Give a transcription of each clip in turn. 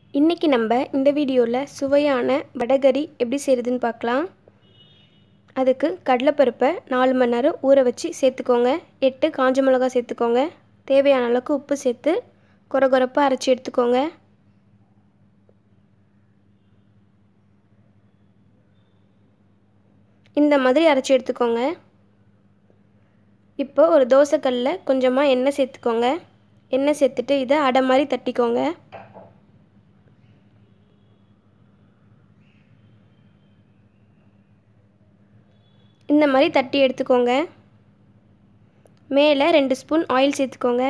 இன்றைக்கி நம்ம இந்த வீடியோவில் சுவையான வடகரி எப்படி செய்கிறதுன்னு பார்க்கலாம் அதுக்கு கடலைப்பருப்பை நாலு மணி நேரம் ஊற வச்சு சேர்த்துக்கோங்க எட்டு காஞ்ச மிளகா சேர்த்துக்கோங்க தேவையான அளவுக்கு உப்பு சேர்த்து கொர கொரப்பாக அரைச்சி எடுத்துக்கோங்க இந்த மாதிரி அரைச்சி எடுத்துக்கோங்க இப்போ ஒரு தோசைக்கல்லில் கொஞ்சமாக எண்ணெய் சேர்த்துக்கோங்க எண்ணெய் சேர்த்துட்டு இதை அடை மாதிரி தட்டிக்கோங்க இந்த மாதிரி தட்டி எடுத்துக்கோங்க மேலே ரெண்டு ஸ்பூன் ஆயில் சேர்த்துக்கோங்க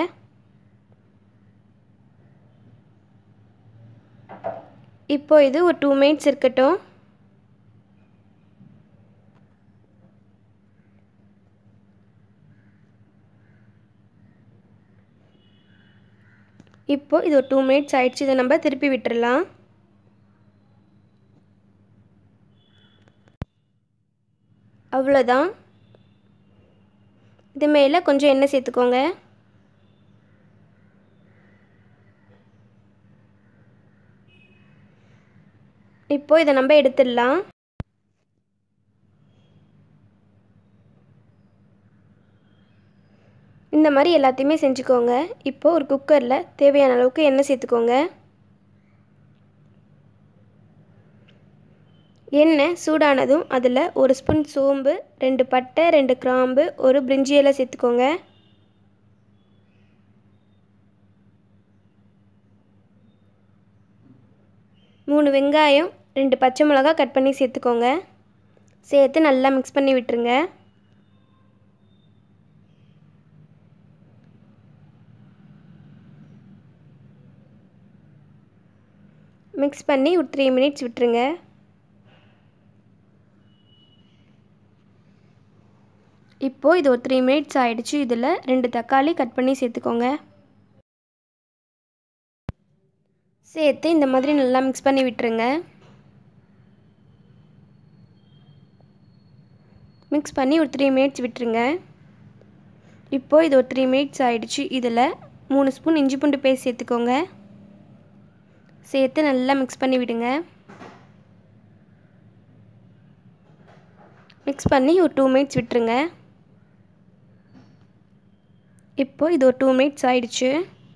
இப்போ இது ஒரு டூ மினிட்ஸ் இருக்கட்டும் இப்போ இது ஒரு டூ மினிட்ஸ் ஆயிடுச்சு இதை நம்ம திருப்பி விட்டுடலாம் அவ்வளோதான் இது மேலே கொஞ்சம் எண்ணெய் சேர்த்துக்கோங்க இப்போ இதை நம்ம எடுத்துடலாம் இந்த மாதிரி எல்லாத்தையுமே செஞ்சுக்கோங்க இப்போ ஒரு குக்கரில் தேவையான அளவுக்கு எண்ணெய் சேர்த்துக்கோங்க எண்ணெய் சூடானதும் அதில் ஒரு ஸ்பூன் சோம்பு ரெண்டு பட்டை ரெண்டு கிராம்பு ஒரு பிரிஞ்சி இலை சேர்த்துக்கோங்க மூணு வெங்காயம் ரெண்டு பச்சை மிளகா கட் பண்ணி சேர்த்துக்கோங்க சேர்த்து நல்லா மிக்ஸ் பண்ணி விட்டுருங்க மிக்ஸ் பண்ணி ஒரு த்ரீ மினிட்ஸ் விட்டுருங்க இப்போது இது ஒரு த்ரீ மினிட்ஸ் ஆகிடுச்சு இதில் ரெண்டு தக்காளி கட் பண்ணி சேர்த்துக்கோங்க சேர்த்து இந்த மாதிரி நல்லா மிக்ஸ் பண்ணி விட்டுருங்க மிக்ஸ் பண்ணி ஒரு த்ரீ மினிட்ஸ் விட்டுருங்க இப்போது இது ஒரு த்ரீ மினிட்ஸ் ஆகிடுச்சு இதில் மூணு ஸ்பூன் இஞ்சி பூண்டு பேஸ்ட் சேர்த்துக்கோங்க சேர்த்து நல்லா மிக்ஸ் பண்ணி விடுங்க மிக்ஸ் பண்ணி ஒரு டூ மினிட்ஸ் விட்டுருங்க இப்போது இது ஒரு டூ மினிட்ஸ் ஆயிடுச்சு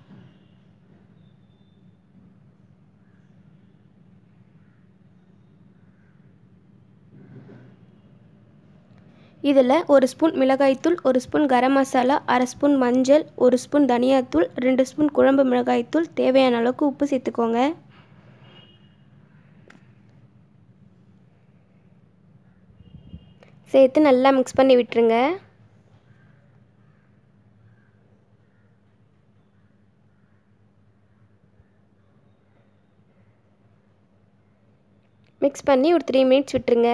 இதில் ஒரு ஸ்பூன் மிளகாய்த்தூள் ஒரு ஸ்பூன் கரம் மசாலா அரை ஸ்பூன் மஞ்சள் ஒரு ஸ்பூன் தனியாத்தூள் ரெண்டு ஸ்பூன் குழம்பு மிளகாய்த்தூள் தேவையான அளவுக்கு உப்பு சேர்த்துக்கோங்க சேர்த்து நல்லா மிக்ஸ் பண்ணி விட்டுருங்க மிக்ஸ் பண்ணி ஒரு த்ரீ மினிட்ஸ் விட்டுருங்க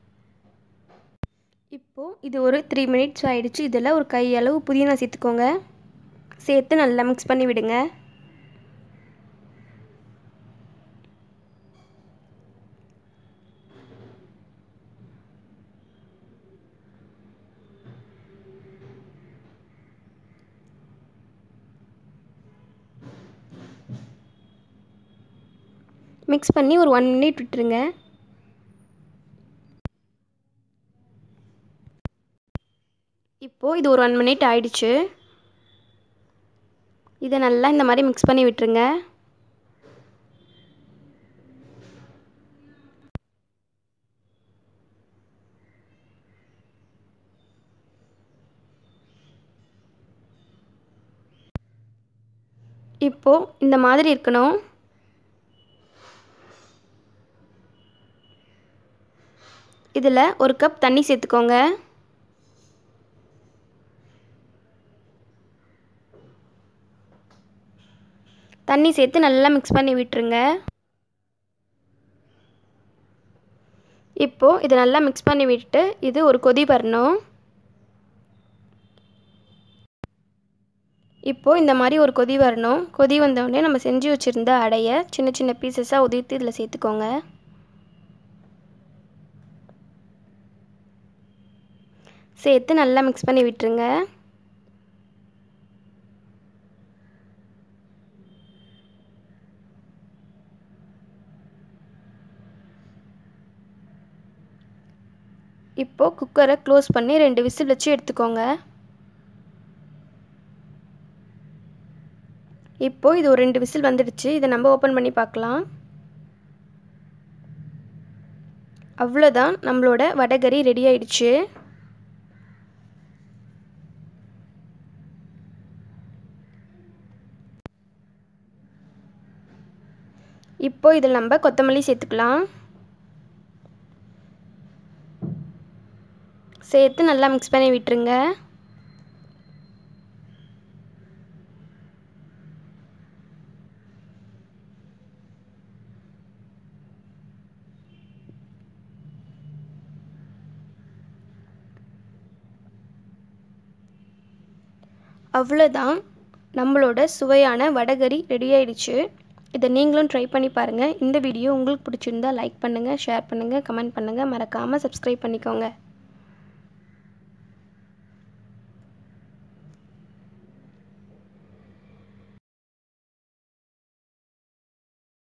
இப்போது இது ஒரு த்ரீ மினிட்ஸ் ஆகிடுச்சு இதில் ஒரு கையளவு புதினா சேர்த்துக்கோங்க சேர்த்து நல்லா மிக்ஸ் பண்ணி விடுங்க மிக்ஸ் பண்ணி ஒரு ஒன் மினிட் விட்டுருங்க இப்போது இது ஒரு ஒன் மினிட் ஆயிடுச்சு இதை நல்லா இந்த மாதிரி மிக்ஸ் பண்ணி விட்டுருங்க இப்போது இந்த மாதிரி இருக்கணும் இதில் ஒரு கப் தண்ணி சேர்த்துக்கோங்க தண்ணி சேர்த்து நல்லா மிக்ஸ் பண்ணி விட்டுருங்க இப்போது இதை நல்லா மிக்ஸ் பண்ணி விட்டு இது ஒரு கொதி வரணும் இப்போது இந்த மாதிரி ஒரு கொதி வரணும் கொதி வந்தோடனே நம்ம செஞ்சு வச்சுருந்த அடையை சின்ன சின்ன பீசஸாக உதிர்த்து இதில் சேர்த்துக்கோங்க சேர்த்து நல்லா மிக்ஸ் பண்ணி விட்டுருங்க இப்போது குக்கரை க்ளோஸ் பண்ணி ரெண்டு விசில் வச்சு எடுத்துக்கோங்க இப்போது இது ஒரு ரெண்டு விசில் வந்துடுச்சு இதை நம்ம ஓப்பன் பண்ணி பார்க்கலாம் அவ்வளோதான் நம்மளோட வடகறி ரெடி ஆயிடுச்சு இப்போ இதில் நம்ம கொத்தமல்லி சேர்த்துக்கலாம் சேர்த்து நல்லா மிக்ஸ் பண்ணி விட்டுருங்க அவ்வளோதான் நம்மளோட சுவையான வடகறி ரெடி ஆயிடுச்சு இதை நீங்களும் ட்ரை பண்ணி பாருங்கள் இந்த வீடியோ உங்களுக்கு பிடிச்சிருந்தா லைக் பண்ணுங்கள் ஷேர் பண்ணுங்கள் கமெண்ட் பண்ணுங்கள் மறக்காமல் சப்ஸ்கிரைப் பண்ணிக்கோங்க